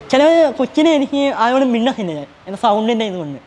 ചില കൊച്ചിനെ എനിക്ക് ആരോട് മിണ്ടത്തില്ല ഞാൻ എൻ്റെ സൗണ്ടിൻ്റെ ഇതുകൊണ്ട്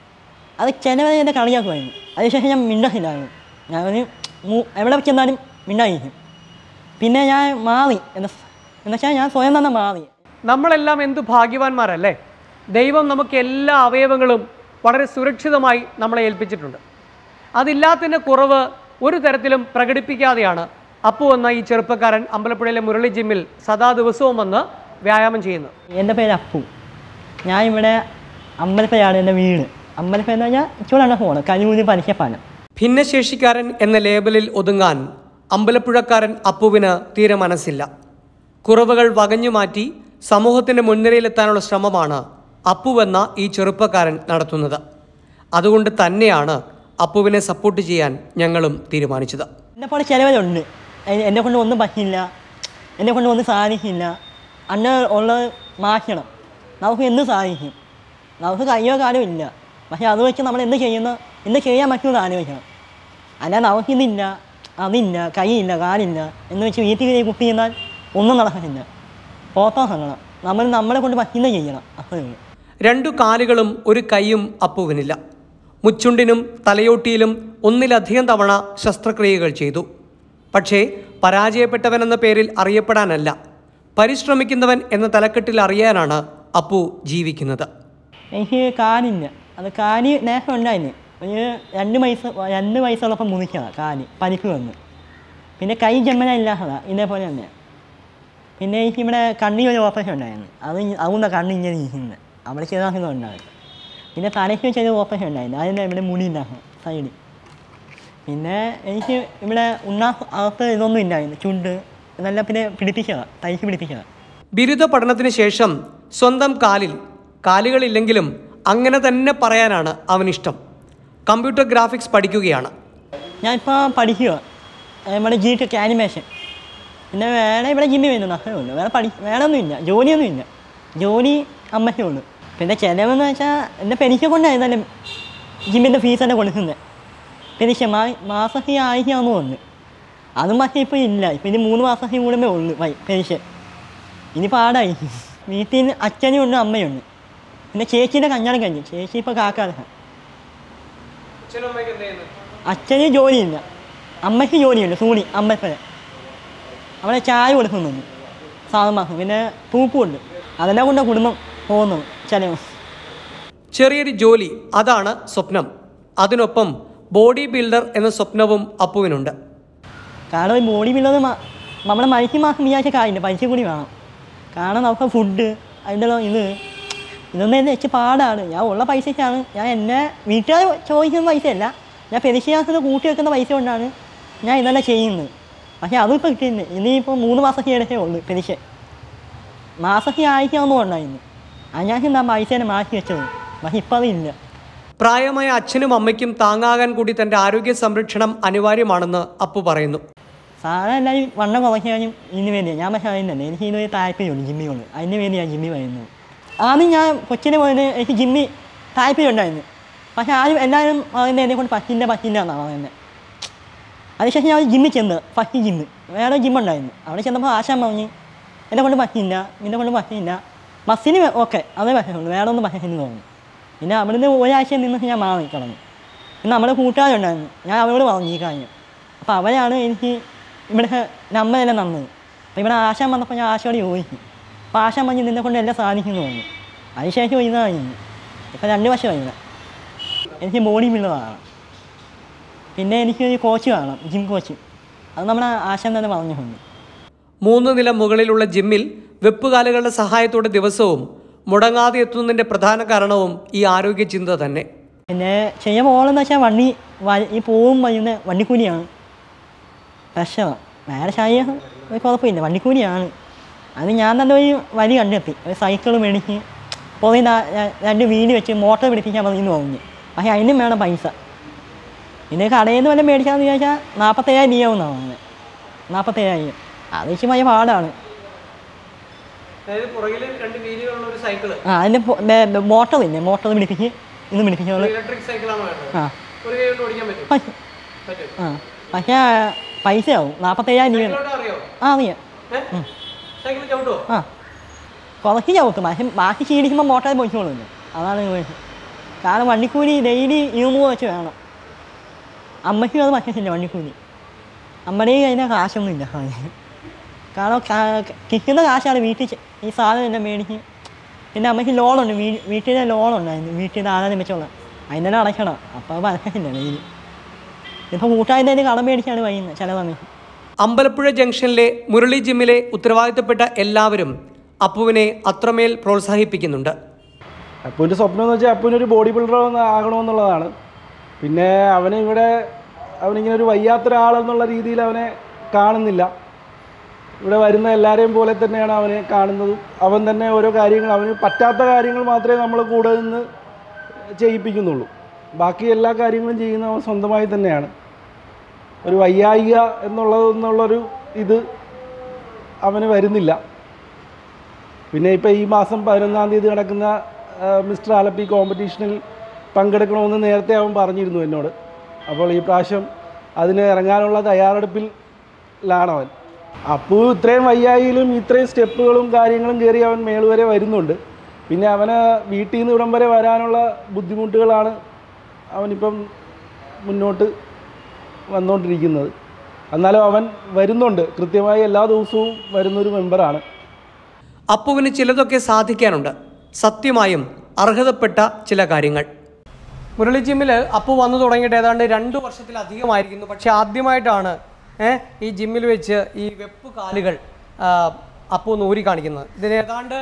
അത് ചിലവരെ എന്നെ കളിയാക്കുമായിരുന്നു അതിനുശേഷം ഞാൻ മിണ്ടത്തില്ലായിരുന്നു ഞാൻ ഒരു മൂ- എവിടെ ചെന്നാലും മിണ്ടായിരിക്കും പിന്നെ ഞാൻ മാറി എന്ന് എന്നുവെച്ചാൽ ഞാൻ സ്വയം തന്നെ മാറി നമ്മളെല്ലാം എന്ത് ഭാഗ്യവാന്മാരല്ലേ ദൈവം നമുക്ക് എല്ലാ അവയവങ്ങളും വളരെ സുരക്ഷിതമായി നമ്മളെ ഏൽപ്പിച്ചിട്ടുണ്ട് അതില്ലാത്തതിൻ്റെ കുറവ് ഒരു തരത്തിലും പ്രകടിപ്പിക്കാതെയാണ് അപ്പു എന്ന ഈ ചെറുപ്പക്കാരൻ അമ്പലപ്പുഴയിലെ മുരളി ജിമ്മിൽ സദാ ദിവസവും വന്ന് വ്യായാമം ചെയ്യുന്നത് എൻ്റെ പേര് അപ്പു ഞാൻ ഇവിടെ അമ്പലപ്പയാണ് എൻ്റെ വീട് അമ്പലപ്പ എന്ന് പറഞ്ഞാൽ ചൂടാണ് പോകണം കലൂര് പലിശപ്പാലം ഭിന്നശേഷിക്കാരൻ എന്ന ലേബലിൽ ഒതുങ്ങാൻ അമ്പലപ്പുഴക്കാരൻ അപ്പുവിന് തീരെ മനസ്സില്ല കുറവുകൾ വകഞ്ഞു മാറ്റി സമൂഹത്തിൻ്റെ മുൻനിരയിലെത്താനുള്ള ശ്രമമാണ് അപ്പുവെന്ന ഈ ചെറുപ്പക്കാരൻ നടത്തുന്നത് അതുകൊണ്ട് തന്നെയാണ് അപ്പുവിനെ സപ്പോർട്ട് ചെയ്യാൻ ഞങ്ങളും തീരുമാനിച്ചത് എന്നെ പോലെ ചിലവരുണ്ട് എ- എന്നെ കൊണ്ട് ഒന്നും പറ്റില്ല എന്നെ കൊണ്ട് ഒന്നും സാധിക്കില്ല അന്ന് ഉള്ളത് മാറ്റണം നമുക്ക് എന്ത് സാധിക്കും നമുക്ക് കയ്യോ കാലോ ഇല്ല പക്ഷെ അത് വെച്ച് നമ്മൾ എന്ത് ചെയ്യുന്നു എന്ത് ചെയ്യാൻ പറ്റുമെന്ന് ആലോചിക്കണം അല്ലാതെ നമുക്കിതില്ല അതില്ല കൈയില്ല കാലില്ല എന്ന് വെച്ച് വീട്ടിൽ കുട്ടി ചെയ്യുന്നാൽ ഒന്നും നടക്കത്തില്ല ഫോട്ടോ കാണണം നമ്മൾ നമ്മളെ കൊണ്ട് പറ്റുന്ന ചെയ്യണം അത്രയേ ഉള്ളൂ രണ്ടു കാലുകളും ഒരു കൈയും അപ്പുവിനില്ല മുച്ചുണ്ടിനും തലയോട്ടിയിലും ഒന്നിലധികം തവണ ശസ്ത്രക്രിയകൾ ചെയ്തു പക്ഷേ പരാജയപ്പെട്ടവനെന്ന പേരിൽ അറിയപ്പെടാനല്ല പരിശ്രമിക്കുന്നവൻ എന്ന തലക്കെട്ടിൽ അറിയാനാണ് അപ്പു ജീവിക്കുന്നത് എനിക്ക് കാലില്ല അത് കാല് നേരം ഉണ്ടായിരുന്നു ഒരു രണ്ട് വയസ്സ് രണ്ട് വയസ്സുള്ളപ്പോൾ മുറിച്ചതാണ് കാല് പരിക്ക് വന്ന് പിന്നെ കൈ ജന്മന ഇല്ലാത്തതാണ് ഇതേപോലെ തന്നെ പിന്നെ എനിക്ക് ഇവിടെ കണ്ണിൽ ഒരു ഓപ്പറേഷൻ ഉണ്ടായിരുന്നു അത് ഇ- അതുകൊണ്ടാണ് കണ്ണ് ഇങ്ങനെ ഇരിക്കുന്നത് അവിടെ ചെറുതാക്കുന്നുണ്ടായിരുന്നു പിന്നെ തലയ്ക്ക് ചെറിയ ഓപ്പറേഷൻ ഉണ്ടായിരുന്നു അതിൻ്റെ ഇവിടെ മുടി ഉണ്ടാകും സൈഡിൽ പിന്നെ എനിക്ക് ഇവിടെ ഉണ്ണാ അകത്ത് ഇതൊന്നും ഇല്ലായിരുന്നു ചുണ്ട് ഇതെല്ലാം പിന്നെ പിടിപ്പിച്ചതാണ് തയ്ച്ച് പിടിപ്പിച്ചതാണ് ബിരുദ പഠനത്തിന് ശേഷം സ്വന്തം കാലിൽ കാലുകളില്ലെങ്കിലും അങ്ങനെ തന്നെ പറയാനാണ് അവനിഷ്ടം കമ്പ്യൂട്ടർ ഗ്രാഫിക്സ് പഠിക്കുകയാണ് ഞാനിപ്പോൾ പഠിക്കുക നമ്മുടെ ജി ടെക് ആനിമേഷൻ പിന്നെ വേറെ ഇവിടെ ജിമ്മിൽ വരുന്നു അത്രേ ഉള്ളൂ വേറെ പഠി വേറെ ഒന്നുമില്ല ജോലിയൊന്നുമില്ല ജോലി അമ്മയ്ക്കേ ഉള്ളൂ പിന്നെ ചിലവെന്ന് വെച്ചാൽ എൻ്റെ പെരിശ കൊണ്ടായിരുന്നാലും ജിമ്മിൻ്റെ ഫീസ് തന്നെ കൊടുക്കുന്നത് പെരിശ മാ മാസം ഫീ ആയിരമാകുമ്പോൾ ഉണ്ട് അതും പക്ഷേ ഇപ്പോൾ ഇല്ല ഇപ്പം ഇനി മൂന്ന് മാസം ഫീ കൂടുമ്പേ ഉള്ളൂ വൈ പെരിശ ഇനി പാടായി വീട്ടിൽ അച്ഛനും ഉണ്ട് അമ്മയുണ്ട് പിന്നെ ചേച്ചീൻ്റെ കല്യാണം കഴിഞ്ഞു ചേച്ചി ഇപ്പോൾ കാക്കാതെ അച്ഛന് ജോലിയില്ല അമ്മയ്ക്ക് ജോലിയുണ്ട് സൂണി അമ്പലപ്പുഴ അവിടെ ചായ കൊടുക്കുന്നുണ്ട് സാധനം പിന്നെ തൂപ്പുണ്ട് അതെല്ലാം കൊണ്ട് കുടുംബം പോകുന്നു ചിലവ് ചെറിയൊരു ജോലി അതാണ് സ്വപ്നം അതിനൊപ്പം ബോഡി ബിൽഡർ എന്ന സ്വപ്നവും അപ്പുവിനുണ്ട് കാരണം ഈ ബോഡി ബിൽഡർ നമ്മുടെ മനുഷ്യ മാസം വിചാരിച്ച കാര്യമില്ല പൈസ കൂടി വേണം കാരണം നമുക്ക് ഫുഡ് അതിൻ്റെ ഇത് ഇതൊന്നും എന്നെ വെച്ച് പാടാണ് ഞാൻ ഉള്ള പൈസയ്ക്കാണ് ഞാൻ എന്നെ വീട്ടുകാർ ചോദിക്കുന്ന പൈസയല്ല ഞാൻ പെരിശയാസത്തിന് കൂട്ടി വെക്കുന്ന പൈസ കൊണ്ടാണ് ഞാൻ ഇതെല്ലാം ചെയ്യുന്നത് പക്ഷേ അതും ഇപ്പോൾ കിട്ടുന്നില്ല ഇനിയിപ്പോൾ മൂന്ന് മാസമൊക്കെ ഇടയ്ക്കേ ഉള്ളൂ പെരിശ മാസമൊക്കെ ആയിക്കാവുന്ന ഉണ്ടായിരുന്നു അത് ഞാൻ എന്താ പൈസേനെ മാറ്റി വെച്ചത് പക്ഷേ ഇപ്പം അതില്ല പ്രായമായ അച്ഛനും അമ്മയ്ക്കും താങ്ങാകാൻ കൂടി തൻ്റെ ആരോഗ്യ സംരക്ഷണം അനിവാര്യമാണെന്ന് അപ്പു പറയുന്നു സാധാരണ എല്ലാവരും വണ്ണം കുറയ്ക്കാനും ഇതിന് വേണ്ടിയാണ് ഞാൻ പക്ഷേ അതിനല്ല എനിക്ക് ഇതിനൊരു താല്പര്യമുണ്ട് ജിമ്മിയോട് അതിന് വേണ്ടിയാണ് ജിമ്മിൽ വരുന്നത് ആദ്യം ഞാൻ കൊച്ചിനെ പോലെ എനിക്ക് ജിമ്മി താല്പര്യം ഉണ്ടായിരുന്നു പക്ഷേ ആരും എല്ലാവരും പറയുന്നത് എന്നെ കൊണ്ട് പറ്റില്ല പറ്റില്ല എന്നാണ് പറയുന്നത് അതിനുശേഷം ഞാൻ ജിമ്മിൽ ചെന്ന് ഫസ്റ്റ് ജിമ്മ് വേറെ ജിമ്മുണ്ടായിരുന്നു അവിടെ ചെന്നപ്പോൾ ആശാൻ പറഞ്ഞ് എന്നെ കൊണ്ട് പറ്റില്ല നിന്നെ കൊണ്ട് പറ്റില്ല മസിന് ഓക്കെ അതേ പറ്റുള്ളൂ വേറെ ഒന്നും പറ്റില്ലെന്ന് തോന്നുന്നു പിന്നെ അവിടുന്ന് ഒരാഴ്ച നിന്ന് ഞാൻ മാറി കളഞ്ഞു പിന്നെ നമ്മുടെ കൂട്ടുകാരുണ്ടായിരുന്നു ഞാൻ അവരോട് പറഞ്ഞു ഈ കാര്യം അപ്പോൾ അവരാണ് എനിക്ക് ഇവിടെ നമ്പരെല്ലാം തന്നത് അപ്പോൾ ഇവിടെ ആശാൻ വന്നപ്പോൾ ഞാൻ ആശയോട് ചോദിച്ചു അപ്പോൾ ആശാൻ പറഞ്ഞ് നിന്നെ കൊണ്ട് എല്ലാം സാധിക്കുന്നു തോന്നുന്നു അതിനുശേഷം ഇതായിരുന്നു ഇപ്പോൾ രണ്ട് വർഷമായി ഇവിടെ എനിക്ക് ബോഡി ബിൽഡർ കാണണം പിന്നെ എനിക്ക് ഒരു കോച്ച് കാണണം ജിം കോച്ച് അത് നമ്മുടെ ആശാൻ തന്നെ പറഞ്ഞിട്ടുണ്ട് മൂന്ന് നില മുകളിലുള്ള ജിമ്മിൽ വെപ്പുകാലുകളുടെ സഹായത്തോടെ ദിവസവും മുടങ്ങാതെ എത്തുന്നതിൻ്റെ പ്രധാന കാരണവും ഈ ആരോഗ്യ ചിന്ത തന്നെ പിന്നെ ചെയ്യാൻ പോകണമെന്ന് വെച്ചാൽ വണ്ടി വ- ഈ പോവും വയ്യുന്ന വണ്ടിക്കൂലിയാണ് പ്രശ്നമാണ് വേറെ ശാരീരം ഒരു കുഴപ്പമില്ല വണ്ടിക്കൂലിയാണ് അത് ഞാൻ തന്നെ ഒരു വഴി കണ്ടെത്തി ഒരു സൈക്കിൾ മേടിച്ച് പോയി രണ്ട് വീല് വെച്ച് മോട്ടർ പിടിപ്പിക്കാൻ പറഞ്ഞു പറഞ്ഞു പക്ഷേ അതിനും വേണം പൈസ പിന്നെ കടയിൽ നിന്ന് വല്ലതും മേടിക്കാമെന്ന് വിചാരിച്ചാൽ നാൽപ്പത്തേഴായിരം രൂപയാവുന്നതാണ് പറഞ്ഞത് നാൽപ്പത്തേഴായിരം അത് വെച്ച് ഭയ പാടാണ് രണ്ട് വീലുകളുള്ള ഒരു സൈക്കിള് ആ അതിൻ്റെ മോട്ടർ ഇല്ലേ മോട്ടർ പിടിപ്പിച്ച് ഇന്ന് പിടിപ്പിച്ചോളൂ ഇലക്ട്രിക് സൈക്കിളാണ് വേണ്ടത് ആ ഒരു കൈ കൊണ്ട് ഓടിക്കാൻ പറ്റും പക്ഷേ പറ്റും ആ പക്ഷേ പൈസയാവും നാൽപ്പത്തേഴായിരം രൂപ അറിയോ ആ അറിയാം സൈക്കിൾ ചവിട്ടുമോ ആ കുറച്ച് ചവിട്ടും പക്ഷെ ബാക്കി ക്ഷീണിക്കുമ്പോൾ മോട്ടാർ പൊയ്ക്കോളുന്നു അതാണ് കുഴപ്പം കാരണം വണ്ടിക്കൂലി ഡെയിലി ഇരുന്നൂറ് വെച്ച് വേണം അമ്മയ്ക്കും അത് പറ്റത്തില്ല വണ്ടിക്കൂലി അമ്മയുടെയും കഴിഞ്ഞാൽ കാശൊന്നുമില്ല കാരണം കാ- കിട്ടുന്ന കാശാണ് വീട്ടിൽ ചെ- ഈ സാധനം എല്ലാം മേടിച്ച് പിന്നെ അമ്മയ്ക്ക് ലോണുണ്ട് വീ വീട്ടിലെ ലോണുണ്ടായിരുന്നു വീട്ടിൽ നിന്ന് ആധാരം വെച്ചുള്ള അതിനെ അടയ്ക്കണം അപ്പോൾ അത് പറ്റത്തില്ല ഡെയിലി ഇപ്പോൾ കൂട്ടാൻ്റെ കയ്യിൽ കടം മേടിച്ചാണ് വൈകുന്നത് ചില സമയത്ത് അമ്പലപ്പുഴ ജംഗ്ഷനിലെ മുരളി ജിമ്മിലെ ഉത്തരവാദിത്തപ്പെട്ട എല്ലാവരും അപ്പുവിനെ അത്രമേൽ പ്രോത്സാഹിപ്പിക്കുന്നുണ്ട് അപ്പൂൻ്റെ സ്വപ്നം എന്ന് വെച്ചാൽ അപ്പൂനൊരു ബോഡി ബിൽഡർ ആകണമെന്നുള്ളതാണ് പിന്നെ അവന് ഇവിടെ അവനിങ്ങനെ ഒരു വയ്യാത്തൊരാളെന്നുള്ള രീതിയിൽ അവനെ കാണുന്നില്ല ഇവിടെ വരുന്ന എല്ലാവരെയും പോലെ തന്നെയാണ് അവനെ കാണുന്നതും അവൻ തന്നെ ഓരോ കാര്യങ്ങൾ അവന് പറ്റാത്ത കാര്യങ്ങൾ മാത്രമേ നമ്മൾ കൂടെ നിന്ന് ചെയ്യിപ്പിക്കുന്നുള്ളൂ ബാക്കി എല്ലാ കാര്യങ്ങളും ചെയ്യുന്ന അവൻ സ്വന്തമായി തന്നെയാണ് ഒരു വയ്യായിക എന്നുള്ളതെന്നുള്ളൊരു ഇത് അവന് വരുന്നില്ല പിന്നെ ഇപ്പോൾ ഈ മാസം പതിനൊന്നാം തീയതി നടക്കുന്ന ആ, മിസ്റ്റർ ആലപ്പി കോമ്പറ്റീഷനിൽ പങ്കെടുക്കണമെന്ന് നേരത്തെ അവൻ പറഞ്ഞിരുന്നു എന്നോട് അപ്പോൾ ഈ പ്രാവശ്യം അതിന് ഇറങ്ങാനുള്ള തയ്യാറെടുപ്പിലാണ് അവൻ അപ്പു ഇത്രയും വയ്യായിലും ഇത്രയും സ്റ്റെപ്പുകളും കാര്യങ്ങളും കയറി അവൻ മേൾ വരെ വരുന്നുണ്ട് പിന്നെ അവന് വീട്ടിൽ നിന്ന് ഇവിടം വരെ വരാനുള്ള ബുദ്ധിമുട്ടുകളാണ് അവനിപ്പം മുന്നോട്ട് വന്നുകൊണ്ടിരിക്കുന്നത് എന്നാലും അവൻ വരുന്നുണ്ട് കൃത്യമായി എല്ലാ ദിവസവും വരുന്നൊരു മെമ്പറാണ് അപ്പുവിന് ചിലതൊക്കെ സാധിക്കാനുണ്ട് സത്യമായും അർഹതപ്പെട്ട ചില കാര്യങ്ങൾ മുരളി ജിമ്മിൽ അപ്പു വന്നു തുടങ്ങിയിട്ട് ഏതാണ്ട് രണ്ട് വർഷത്തിലധികമായിരിക്കുന്നു പക്ഷേ ആദ്യമായിട്ടാണ് ഏ, ഈ ജിമ്മിൽ വെച്ച് ഈ വെപ്പ് കാലുകൾ ആ, അപ്പു ഒന്ന് ഊരി കാണിക്കുന്നത് ഇതിന് ഏതാണ്ട്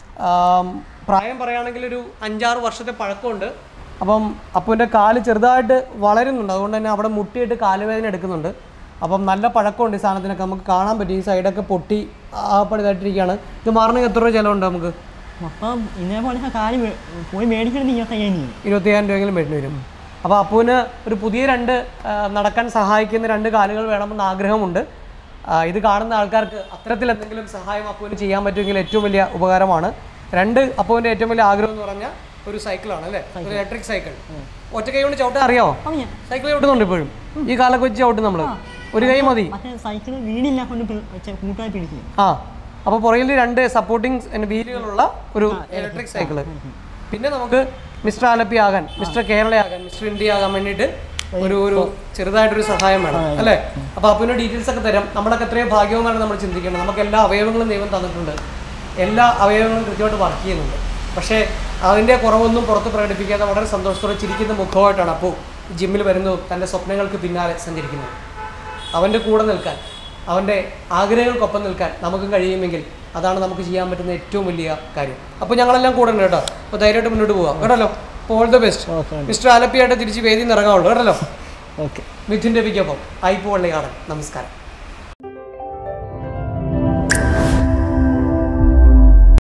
ആം, പ്രായം പറയുകയാണെങ്കിൽ ഒരു അഞ്ചാറ് വർഷത്തെ പഴക്കമുണ്ട് അപ്പം അപ്പുവിൻ്റെ കാല് ചെറുതായിട്ട് വളരുന്നുണ്ട് അതുകൊണ്ട് തന്നെ അവിടെ മുട്ടിയിട്ട് കാലുവേദന എടുക്കുന്നുണ്ട് അപ്പം നല്ല പഴക്കമുണ്ട് ഈ സാധനത്തിനൊക്കെ നമുക്ക് കാണാൻ പറ്റും ഈ സൈഡൊക്കെ പൊട്ടി ആപ്പണിതായിട്ടിരിക്കുകയാണ് ഇത് മാറണമെങ്കിൽ എത്ര രൂപ ചിലവുണ്ട് നമുക്ക് അപ്പം ഇതേപോലെ കാര്യം മേ- പോയി മേടിക്കണമെന്ന് ഇരുപത്തയ്യായിരം ചെയ്യും ഇരുപത്തിയായിരം രൂപയെങ്കിലും വേണ്ടി വരും അപ്പോൾ അപ്പുവിന് ഒരു പുതിയ രണ്ട് ആ, നടക്കാൻ സഹായിക്കുന്ന രണ്ട് കാലുകൾ വേണമെന്ന് ആഗ്രഹമുണ്ട് ആ, ഇത് കാണുന്ന ആൾക്കാർക്ക് അത്തരത്തിൽ എന്തെങ്കിലും സഹായം അപ്പുവിന് ചെയ്യാൻ പറ്റുമെങ്കിൽ ഏറ്റവും വലിയ ഉപകാരമാണ് രണ്ട് അപ്പുവിൻ്റെ ഏറ്റവും വലിയ ആഗ്രഹം എന്ന് പറഞ്ഞാൽ ഒരു സൈക്കിളാണ് അല്ലേ ഒരു ഇലക്ട്രിക് സൈക്കിൾ ഒറ്റ കൈ കൊണ്ട് ചവിട്ടാൻ അറിയാമോ അറിയാം സൈക്കിൾ ചവിട്ടുന്നുണ്ട് ഇപ്പോഴും ഈ കാലൊക്കെ വെച്ച് ചവിട്ടും നമ്മൾ ഒരു കൈ മതി മറ്റേ സൈക്കിൾ വീടില്ല കൊണ്ട് പി- വെച്ച കൂട്ടായി പിടിക്കും ആ അപ്പോൾ പുറകിൽ രണ്ട് സപ്പോർട്ടിങ് വീലുകളുള്ള ഒരു ഇലക്ട്രിക് സൈക്കിള് പിന്നെ നമുക്ക് മിസ്റ്റർ ആലപ്പി ആകാൻ മിസ്റ്റർ കേരള ആകാൻ മിസ്റ്റർ ഇന്ത്യ ആകാൻ വേണ്ടിയിട്ട് ഒരു ഒരു ചെറുതായിട്ടൊരു സഹായം വേണം അല്ലേ അപ്പോൾ അപ്പിൻ്റെ ഡീറ്റെയിൽസ് ഒക്കെ തരാം നമ്മളൊക്കെ എത്രയോ ഭാഗ്യവുമാണ് നമ്മൾ ചിന്തിക്കേണ്ടത് നമുക്ക് എല്ലാ അവയവങ്ങളും ദൈവം തന്നിട്ടുണ്ട് എല്ലാ അവയവങ്ങളും കൃത്യമായിട്ട് വർക്ക് ചെയ്യുന്നുണ്ട് പക്ഷേ അതിൻ്റെ കുറവൊന്നും പുറത്ത് പ്രകടിപ്പിക്കാതെ വളരെ സന്തോഷത്തോടെ ചിരിക്കുന്ന മുഖമായിട്ടാണ് അപ്പോൾ ജിമ്മിൽ വരുന്നതും തൻ്റെ സ്വപ്നങ്ങൾക്ക് പിന്നാലെ സഞ്ചരിക്കുന്നത് അവൻ്റെ കൂടെ നിൽക്കാൻ അവൻ്റെ ആഗ്രഹങ്ങൾക്കൊപ്പം നിൽക്കാൻ നമുക്കും കഴിയുമെങ്കിൽ അതാണ് നമുക്ക് ചെയ്യാൻ പറ്റുന്ന ഏറ്റവും വലിയ കാര്യം അപ്പോൾ ഞങ്ങളെല്ലാം കൂടെ ഉണ്ട് കേട്ടോ അപ്പോൾ ധൈര്യമായിട്ട് മുന്നോട്ട് പോകാം കേട്ടല്ലോ അപ്പോൾ ഓൾ ദ ബെസ്റ്റ് മിസ്റ്റർ ആലപ്പിയായിട്ട് തിരിച്ച് വേദിയിൽ നിന്ന് ഇറങ്ങാവുള്ളൂ കേട്ടല്ലോ ഓക്കെ മിഥുൻ രവിക്കൊപ്പം ഐപ്പോ വള്ളികാടൻ നമസ്കാരം